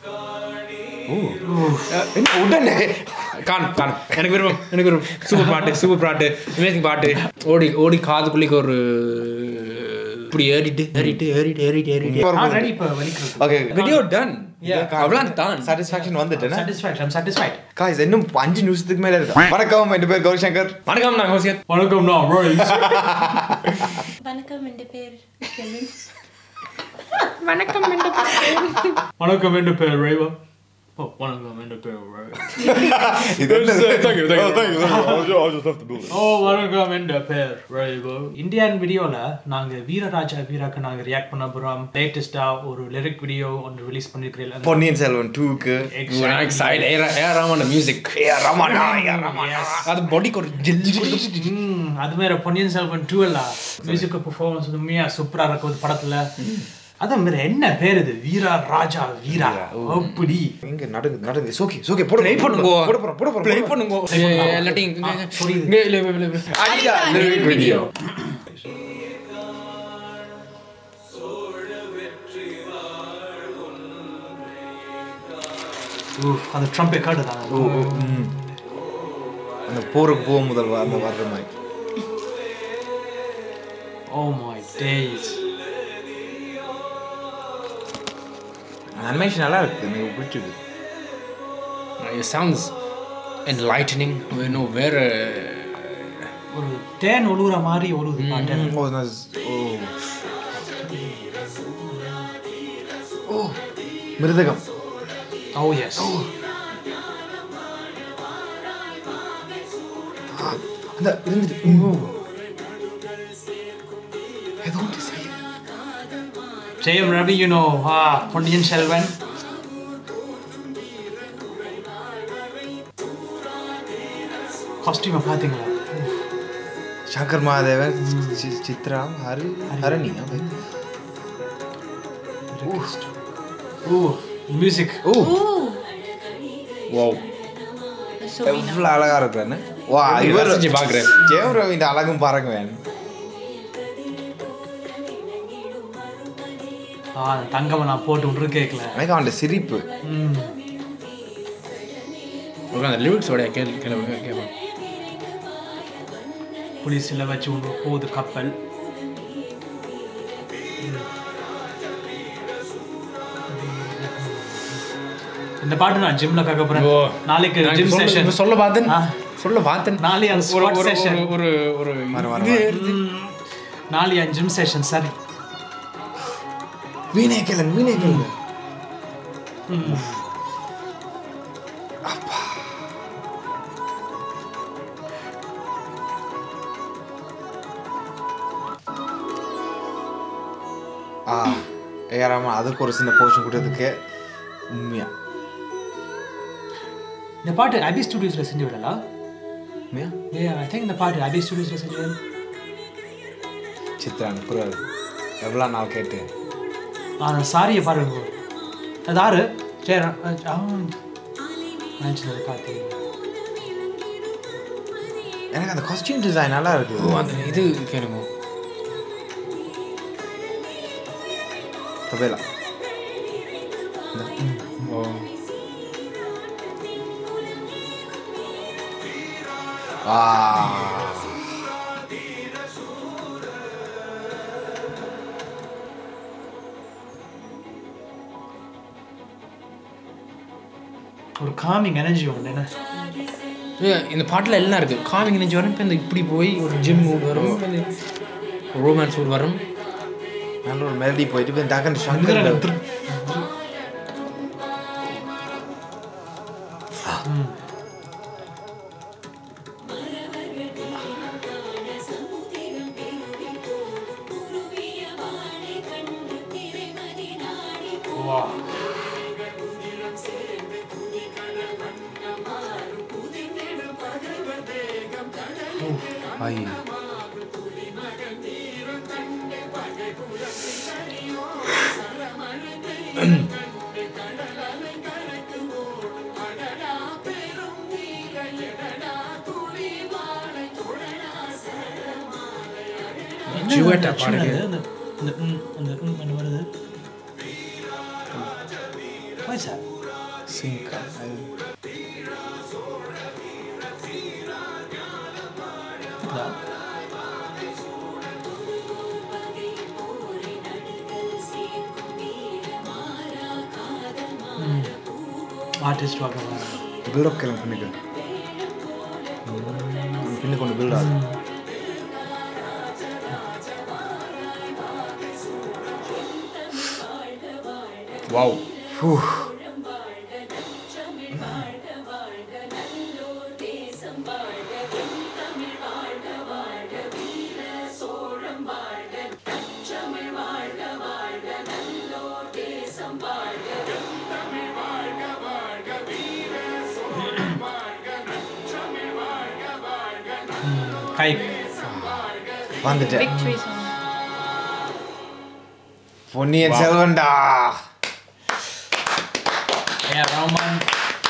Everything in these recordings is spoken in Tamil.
என்ன உடனே காணும் காணும் எனக்கு விருப்பம் எனக்கு விருப்பம் சூப்பர் பாட்டு சூப்பர் பாட்டு அமேசிங் பாட்டு ஓடி ஓடி காதுக்குள்ளிக்கு ஒரு இப்படி ஏறிட்டு ஏறிட்டு ஏறிட்டு ஏறிட்டு ஏறிட்டு ரெடி இப்போ வலிக்கிறது ஓகே வீடியோ டன் அவ்வளோ தான் சாட்டிஸ்ஃபேக்ஷன் வந்துட்டேன் சாட்டிஸ்ஃபேக்ஷன் சாட்டிஸ்ஃபைட் காய்ஸ் இன்னும் அஞ்சு நிமிஷத்துக்கு மேல இருக்கு வணக்கம் என் பேர் கௌரிசங்கர் வணக்கம் நான் ஹோசியத் வணக்கம் நான் ரோய்ஸ் வணக்கம் என் பேர் கெவின் வணக்கம் என்று பேர் ரேவா ஓ வணக்கம் என்று பேர் ரேவா இது என்ன Thank you, thank you. Oh, thank you, thank you. I was- I was just left the building. ஓ வணக்கம் என்ற பேர் ரேவா இந்தியன் வீடியோல நாங்க வீரராஜா வீராக்கு நாங்க ரியாக்ட் பண்ண போறோம் லேட்டஸ்டா ஒரு லிரிக் வீடியோ ஒன்று ரிலீஸ் பண்ணிருக்கிறீங்க பொன்னியின் செல்வன் டூக்கு எக்ஸைட் ஏ ஏ ராமன் மியூசிக் ரமணா ரமணா அது பாடிக்கு ஒரு ஜில் ஜில் அது வேற பொன்னியின் செல்வன் டூ எல்லாம் மியூசிக் பெர்ஃபார்மன்ஸ் உண்மையா சூப்பரா இருக்கும் படத்துல அதான் வேற என்ன பேர் இது வீரா ராஜா வீரா அப்படி இங்க நடுங்க நடுங்க சோகே சோகே போடு ப்ளே பண்ணுங்க போட போறோம் போட போறோம் ப்ளே பண்ணுங்க எல்லாத்தையும் ஆ, புரியுது. இங்க இல்ல இல்ல இல்ல ஐயா லிரிக் வீடியோ ஊஃப், அந்த ட்ரம்பை காட்டுதான் அந்த போருக்கு போக முதல் வா- அந்த வர்ற மாதிரி ஓ மை டேஸ் அனிமேஷன் நல்லா இருக்கு எனக்கு பிடிச்சிருக்கு it sounds enlightening you know வேற ஒரு தேன் ஒழுகுற மாதிரி ஒழுகுது பாட்டு ஓ that's- O O மிருதகம் O S அந்த இருந்துட்டு ஓ ஏதோ ஒன்று செய்யுது ஜெயம் ரவி யூனோ ஆ பொன்னியின் செல்வன் காஸ்டியூமை பார்த்தீங்களா சங்கர் மகாதேவன் சி- சித்ரா ஹரி ஹரணி okay. ஓ மியூசிக் ஓ wow சோவினா எவ்வளவு அழகா இருக்கிறான்னு வா எப்படி இவர் ரசிச்சு பார்க்கிறேன். ஜெயம் ரவி அழகும் பாருங்க வேணும் ஆ தங்கம நான் போட்டு விட்ரு கேட்கல எனக்கு அவன் சிரிப்பு ம் ஒரு அந்த லிரிக்ஸோட கேள் கேள் கேட்பேன் புலிஸில் வச்சு ஒன்று போகுது கப்பல் இந்த பாட்டு நான் ஜிம்ல கேட்க போறேன் ஓ. நாளைக்கு நான் ஜிம் சொல்ல- செஷன் இப்ப சொல்ல பார்த்தேன் ஆ. சொல்ல பார்த்தேன் நாளைக்கு அந்த ஒரு squat ஒரு session. ஒரு ஒரு வர, வர, இது நாளைக்கு என் ஜிம் செஷன் சரி வீணே கேளுங்க வீணே கேளுங்க ஆ ஏறாம அதுக்கு ஒரு சின்ன போர்ஷன் கொடுத்ததுக்கு உண்மையா இந்த பாட்டு அபி ஸ்டுடியோஸ்ல செஞ்சு விடலாம் உண்மையா ஏ ஐ திங்க் இந்த பாட்டு அபி ஸ்டுடியோஸ்ல செஞ்சு விடலாம் சித்ரா புரியாது எவ்வளோ நாள் கேட்டு ஆ சாரியை பாருங்க அது ஆறு சரி நினச்சது காத்தி எனக்கு அந்த காஸ்டியூம் டிசைன் நல்லா இருக்கு ஓ, அந்த இது கேளுங்க தபேலா ஓ ஆ ஒரு காமிங் எனர்ஜி உண்டு என்ன ஏ, இந்த பாட்டில் எல்லாம் இருக்கு காமிங் நெஞ்சு வரும் இப்போ இந்த இப்படி போய் ஒரு ஜிம் மூட் வரும் இப்ப இந்த ரோமான்ஸ் மூட் வரும் நல்ல ஒரு மெலடி போயிட்டு இப்போ டக்குன்னு சங்கர் வா ஐ Duet-ஆ பாடுங்க. அந்த இந்த ம், அந்த ம் என்ன வருது What is that? சிங்கா ஆர்டிஸ்ட் பார்க்க பில்டப் கிளம்பி பின்னுக்கு பின்னுக்கு ஒன்று பில்ட் ஆகுது வாவ் கை வந்துட்டேன் Victory song. பொன்னியின் செல்வன்டா ஏன் ரோமான்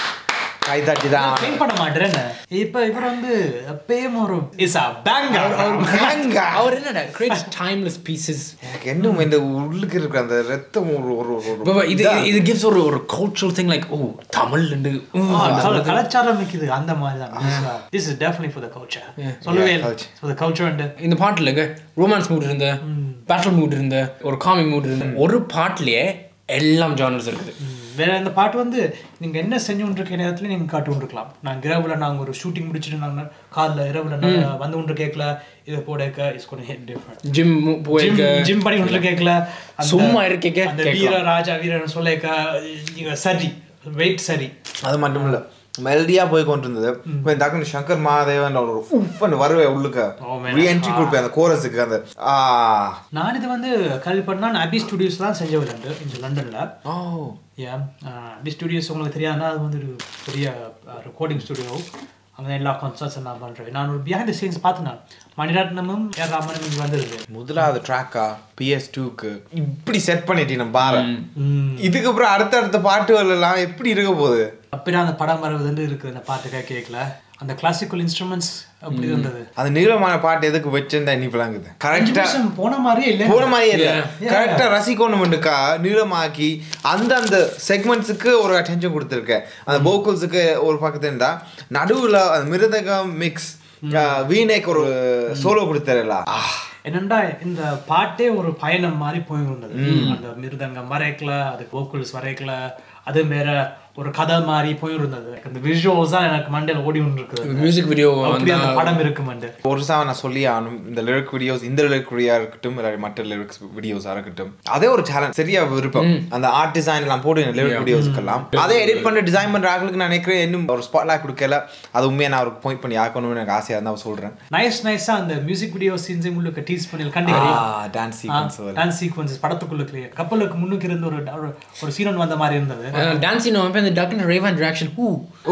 கை தட்டி தான் பெயிண்ட் பண்ண மாட்டேறேன்னு இப்போ இவர் வந்து எப்பயும் ஒரு இஸ் அ பேங்கர் ஏங்க? அவர் என்னடா கிரேட் டைம்லெஸ் பீசஸ் எனக்கு இன்னும் இந்த உள்ளுக்கு இருக்கிற அந்த ரத்தம் ஒரு ஒரு ஒரு- ஒரு இது இது கிவ்ஸ் ஒரு ஒரு cultural thing like oh Tamil and கலாச்சாரம் நிக்குது அந்த மாதிரி தான் this is definitely for the culture சொல்லவே இல்லை culture. For the culture and இந்த பாட்டுலங்க ரொமான்ஸ் மூட் இருந்த பேட்டல் மூட் இருந்த ஒரு காமிக் மூட் இருந்த ஒரு பாட்டுலயே எல்லாம் ஜானர்ஸ் இருக்குது வேற இந்த பாட்டு வந்து நீங்க என்ன செஞ்சு கொண்டிருக்க நேரத்துல நீங்க காட்டு கொண்டிருக்கலாம் நாங்க இரவுல நாங்க ஒரு ஷூட்டிங் முடிச்சுட்டு நாங்க காலைல இரவுல நாங்க வந்து கொண்டு கேட்கல இதை போடக்க இஸ் கொண்டு ஹிட் டிஃபரெண்ட் ஜிம் ஜிம் போயிருக்க ஜிம் பண்ணி கொண்டு கேட்கல சும்மா இருக்கேக்க அந்த வீர ராஜா வீரன் சொல்லிக்க நீங்க சரி வெயிட் சரி அது மட்டும் இல்ல மெலடியா போய் கொண்டிருந்தது இப்போ டக்குனு சங்கர் மகாதேவன் ஒரு உஃப்னு வருவே உள்ளுக்க Oh, man. ரீஎன்ட்ரி கொடுப்பேன் அந்த கோரஸுக்கு அந்த ஆ நான் இது வந்து கல்வி பண்ணா அபி ஸ்டுடியோஸ் தான் செஞ்ச விளையாண்டு இந்த லண்டன்ல ஓ ஏன் அபி ஸ்டுடியோஸ் உங்களுக்கு தெரியாதுன்னா அது வந்து ஒரு பெரிய ரெக்கார்டிங் ஸ்டுடியோ அங்கே எல்லா கான்சர்ட்ஸ் நான் பண்ணுறேன் நான் ஒரு பிஹைண்ட் த சீன்ஸ் பார்த்தேன் மணிரத்னமும் ஏர் ராமனும் இங்கே வந்துருது முதலாவது ட்ராக்கா பிஎஸ் டூக்கு இப்படி செட் பண்ணிட்டீங்க பாரு இதுக்கு அப்புறம் அடுத்தடுத்த பாட்டுகள் எல்லாம் எப்படி இருக்க போகுது அப்படியே அந்த படம் வருவதுன்னு இருக்குது அந்த பாட்டு கேட்கல அந்த கிளாசிக்கல் இன்ஸ்ட்ருமெண்ட்ஸ் அப்படி இருந்தது அந்த நீளமான பாட்டு எதுக்கு வச்சிருந்தா நீ விளங்குது கரெக்டா நிமிஷம் போன மாதிரியே இல்லை போன மாதிரியே இல்ல கரெக்டா ரசிக்கணும்னுக்கா நீளமாக்கி அந்தந்த செக்மெண்ட்ஸுக்கு ஒரு அட்டென்ஷன் கொடுத்துருக்கேன் அந்த போக்கல்ஸுக்கு ஒரு பக்கத்துல இருந்தா நடுவுல அந்த மிருதகம் மிக்ஸ் வீணேக்கு ஒரு சோலோ கொடுத்தாருல என்னண்டா இந்த பாட்டே ஒரு பயணம் மாதிரி போயிருந்தது அந்த மிருதங்கம் வரைக்கல அது vocals வரைக்கல அது மேல ஒரு கதை மாதிரி போயிருந்தது அந்த விஷுவல்ஸ் தான் எனக்கு மண்டையில ஓடி ஒன்று இருக்குது மியூசிக் வீடியோ அப்படி அந்த படம் இருக்கு மண்டு ஒரு சாவ நான் சொல்லி ஆகணும் இந்த லிரிக் வீடியோஸ் இந்த லிரிக் வீடியோ இருக்கட்டும் இல்ல மற்ற லிரிக்ஸ் வீடியோஸா இருக்கட்டும் அதே ஒரு சேலஞ்ச் சரியா விருப்பம் அந்த ஆர்ட் டிசைன் எல்லாம் போட்டு லிரிக் வீடியோஸ்க்கெல்லாம் அதே எடிட் பண்ணி டிசைன் பண்ற ஆட்களுக்கு நான் நினைக்கிறேன் இன்னும் ஒரு ஸ்பாட்லாக் கொடுக்கல அது உண்மையா நான் அவருக்கு பாயிண்ட் பண்ணி ஆக்கணும்னு எனக்கு ஆசையா இருந்தா சொல்றேன் நைஸ் நைஸா அந்த மியூசிக் வீடியோ சீன்ஸ் உங்களுக்கு டீஸ் பண்ணி கண்டிப்பா டான்ஸ் சீக்வன்ஸ் டான்ஸ் சீக்வன்சஸ் படத்துக்குள்ள கப்பலுக்கு முன்னுக்கு இருந்த ஒரு ஒரு- ஒரு சீனன் வந்த மாதிரி இருந்தது டான்ஸிங் அவன் அந்த டக்குனு ரேவன் ரியாக்ஷன் ஊ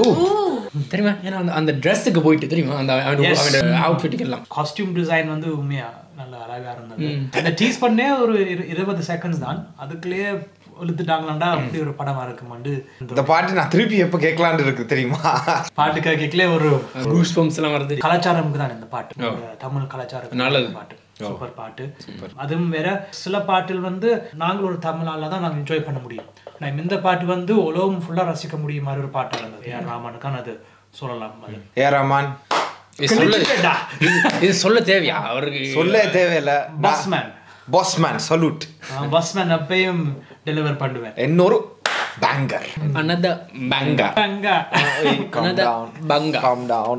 தெரியுமா ஏன்னா அந்த அந்த ட்ரெஸ்ஸுக்கு போயிட்டு தெரியுமா அந்த அவன் Yes. அவன் அவுட்ஃபிட்டுக்கு எல்லாம் காஸ்டியூம் டிசைன் வந்து உண்மையா நல்ல அழகா இருந்தது அந்த டீஸ் பண்ணே ஒரு இரு- இருபது செகண்ட்ஸ் தான் அதுக்குள்ளேயே இழுத்துட்டாங்களாண்டா அப்படி ஒரு படமா இருக்குமாண்டு இந்த பாட்டு நான் திருப்பி எப்ப கேட்கலான்னு இருக்கு தெரியுமா பாட்டு கேட்கலே ஒரு கூஸ் பம்ப்ஸ் எல்லாம் வருது கலாச்சாரம்க்கு தான் இந்த பாட்டு இந்த தமிழ் கலாச்சாரம் நல்லது. பாட்டு சூப்பர் பாட்டு அதுவும் வேற சில பாட்டில் வந்து நாங்கள் ஒரு தமிழால தான் நாங்கள் என்ஜாய் பண்ண முடியும் நான் இந்த பாட்டு வந்து உலகம் ஃபுல்லா ரசிக்க முடியும் மாதிரி ஒரு பாட்டு இருந்தது ஏஆர் ராமனுக்கான அது சொல்லலாம் அது ஏ ரமான் இது சொல்ல கிழிச்சிட்டேன்டா. இது- இது சொல்ல தேவையா அவருக்கு சொல்ல தேவையில்ல Bossman. பாஸ்மேன் சல்யூட் நான் பஸ்மேன் அப்பயும் டெலிவர் பண்ணுவேன் இன்னொரு பேங்கர் another banga அங்க calm Another down banga. calm down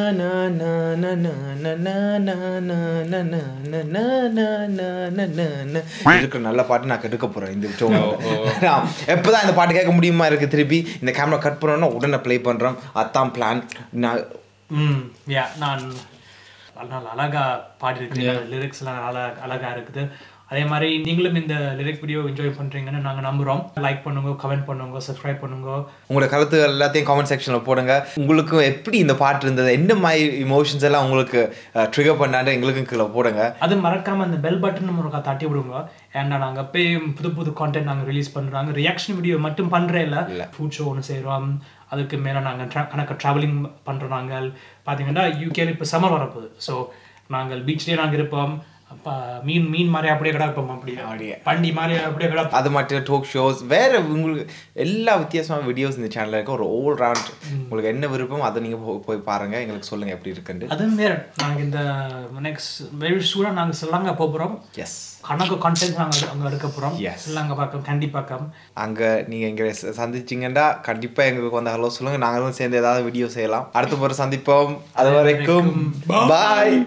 இருக்கிற நல்ல பாட்டு நான் கெடுக்க போறேன் இந்த tone ல. எப்பதான் இந்த பாட்டு கேட்க முடியுமா இருக்கு திருப்பி இந்த கேமரா கட் பண்ணோம்னா உடனே ப்ளே பண்றோம் அதான் பிளான் நான் ம் யா நான் நல்ல அழகா பாடியிருக்கேன் லிரிக்ஸ் எல்லாம் நல்லா அழகா இருக்குது அதே மாதிரி நீங்களும் இந்த லிரிக் வீடியோ என்ஜாய் பண்றீங்கன்னு நாங்க நம்புறோம் லைக் பண்ணுங்க கமெண்ட் பண்ணுங்க சப்ஸ்கிரைப் பண்ணுங்க உங்களோட கருத்துகள் எல்லாத்தையும் காமெண்ட் செக்ஷன்ல போடுங்க உங்களுக்கு எப்படி இந்த பாட்டு இருந்தது என்ன மாதிரி இமோஷன்ஸ் எல்லாம் உங்களுக்கு ட்ரிகர் பண்ணாண்டு எங்களுக்கும் கீழே போடுங்க அது மறக்காம அந்த பெல் பட்டன் நம்ம தட்டி விடுங்க ஏன்னா நாங்க அப்பயும் புது புது கான்டென்ட் நாங்க ரிலீஸ் பண்றாங்க ரியாக்ஷன் வீடியோ மட்டும் பண்றே இல்ல ஃபுட் ஷோ ஒன்று செய்றோம் அதுக்கு மேல நாங்க tra- கணக்கு டிராவலிங் பண்றோம் நாங்கள் பாத்தீங்கன்னா யூகேல இப்போ சம்மர் வரப்போகுது ஸோ நாங்கள் பீச்லேயே நாங்கள் இருப்போம் அப்ப மீன் மீன் மாதிரி அப்படியே கிடப்போம் அப்படியே அப்படியே. பண்டி மாதிரி அப்படியே கிடப்போம் அது மட்டும் டோக் ஷோஸ் வேற உங்களுக்கு எல்லா வித்தியாசமான வீடியோஸ் இந்த சேனல்ல இருக்க ஒரு ஓல் ரவுண்ட் உங்களுக்கு என்ன விருப்பம் அதை நீங்க போ- போய் பாருங்க எங்களுக்கு சொல்லுங்க எப்படி இருக்குன்னு அதுவும் வேற நாங்க இந்த நெக்ஸ்ட் வெரி சூடாக நாங்க ஸ்ரீலங்கா போக போறோம் எஸ் கணக்கு கண்டென்ட் நாங்க அங்க எடுக்க போறோம் Yes. ஸ்ரீலங்கா பக்கம் கண்டி பக்கம் அங்க நீங்க எங்க ச- சந்திச்சீங்கன்னா கண்டிப்பா எங்களுக்கு வந்து ஹலோ சொல்லுங்க நாங்களும் சேர்ந்து ஏதாவது வீடியோ செய்யலாம் அடுத்த முறை சந்திப்போம் அது வரைக்கும் பாய்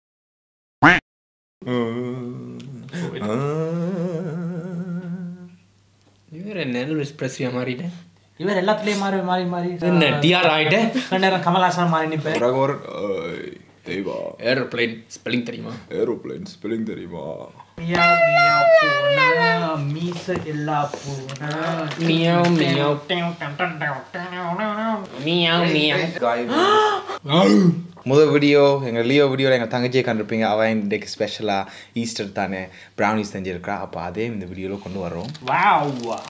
இவர் என்ன எக்ஸ்பிரஸிவா மாறிட்டேன் இவர் எல்லாத்துலயும் மாறி மாறி மாறி என்ன டிஆர் ஆயிட்டேன் ரெண்டு நேரம் கமல்ஹாசன் மாறி நிப்பேன் ஒரு தெய்வா ஏரோப்ளைன் ஸ்பெல்லிங் தெரியுமா ஏரோப்ளைன் ஸ்பெல்லிங் தெரியுமா மியா மியா பூனா மீச எல்லா பூனா மியாவ் மியாவ் மியாவ் மியாவ் முதல் வீடியோ எங்கள் லியோ வீடியோவில் எங்கள் தங்கச்சியை கண்டிருப்பீங்க அவன் இன்றைக்கு ஸ்பெஷலாக ஈஸ்டர் தானே ப்ரௌனிஸ் செஞ்சிருக்கா அப்போ அதே இந்த வீடியோவில் கொண்டு வரோம் வாவ்